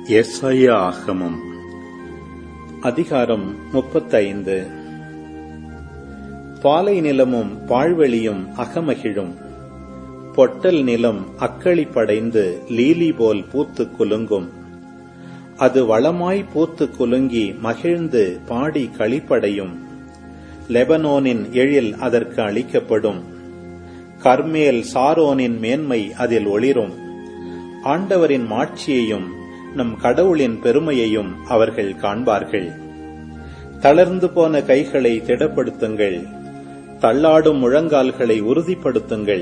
எஸ்ஐயா ஆகமம் அதிகாரம் முப்பத்தைந்து பாலை நிலமும் பாழ்வெளியும் அகமகிழும் பொட்டல் நிலம் அக்களி படைந்து லீலி போல் பூத்துக் குலுங்கும் அது வளமாய் பூத்துக் குலுங்கி மகிழ்ந்து பாடி களிப்படையும் லெபனோனின் எழில் அதற்கு அளிக்கப்படும் கர்மேல் சாரோனின் மேன்மை அதில் ஒளிரும் ஆண்டவரின் மாட்சியையும் நம் கடவுளின் பெருமையையும் அவர்கள் காண்பார்கள் தளர்ந்து போன கைகளை திடப்படுத்துங்கள் தள்ளாடும் முழங்கால்களை உறுதிப்படுத்துங்கள்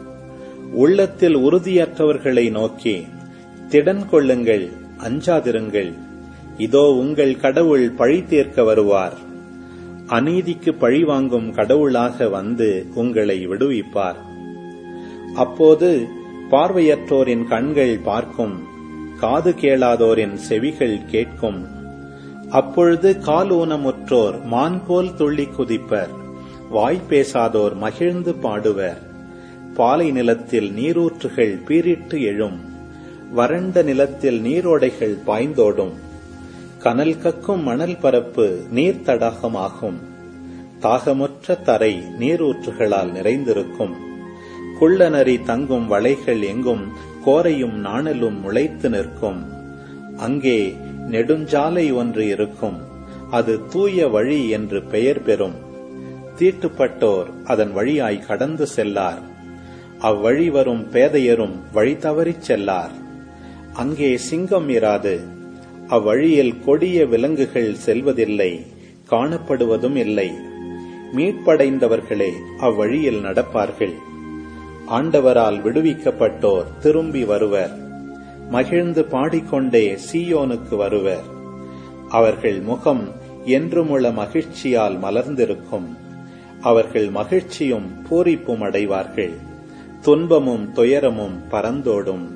உள்ளத்தில் உறுதியற்றவர்களை நோக்கி திடன் கொள்ளுங்கள் அஞ்சாதிருங்கள் இதோ உங்கள் கடவுள் பழி தீர்க்க வருவார் அநீதிக்கு பழி வாங்கும் கடவுளாக வந்து உங்களை விடுவிப்பார் அப்போது பார்வையற்றோரின் கண்கள் பார்க்கும் காது கேளாதோரின் செவிகள் கேட்கும் அப்பொழுது காலூனமுற்றோர் மான் போல் துள்ளி குதிப்பர் வாய் பேசாதோர் மகிழ்ந்து பாடுவர் பாலை நிலத்தில் நீரூற்றுகள் பீரிட்டு எழும் வறண்ட நிலத்தில் நீரோடைகள் பாய்ந்தோடும் கனல் கக்கும் மணல் பரப்பு நீர் தடாகமாகும் தாகமுற்ற தரை நீரூற்றுகளால் நிறைந்திருக்கும் குள்ளநரி தங்கும் வளைகள் எங்கும் கோரையும் நாணலும் முளைத்து நிற்கும் அங்கே நெடுஞ்சாலை ஒன்று இருக்கும் அது தூய வழி என்று பெயர் பெறும் தீட்டுப்பட்டோர் அதன் வழியாய் கடந்து செல்லார் அவ்வழி வரும் பேதையரும் வழி தவறிச் செல்லார் அங்கே சிங்கம் இராது அவ்வழியில் கொடிய விலங்குகள் செல்வதில்லை காணப்படுவதும் இல்லை மீட்படைந்தவர்களே அவ்வழியில் நடப்பார்கள் ஆண்டவரால் விடுவிக்கப்பட்டோர் திரும்பி வருவர் மகிழ்ந்து பாடிக்கொண்டே சீயோனுக்கு வருவர் அவர்கள் முகம் என்றுமுள்ள மகிழ்ச்சியால் மலர்ந்திருக்கும் அவர்கள் மகிழ்ச்சியும் பூரிப்பும் அடைவார்கள் துன்பமும் துயரமும் பறந்தோடும்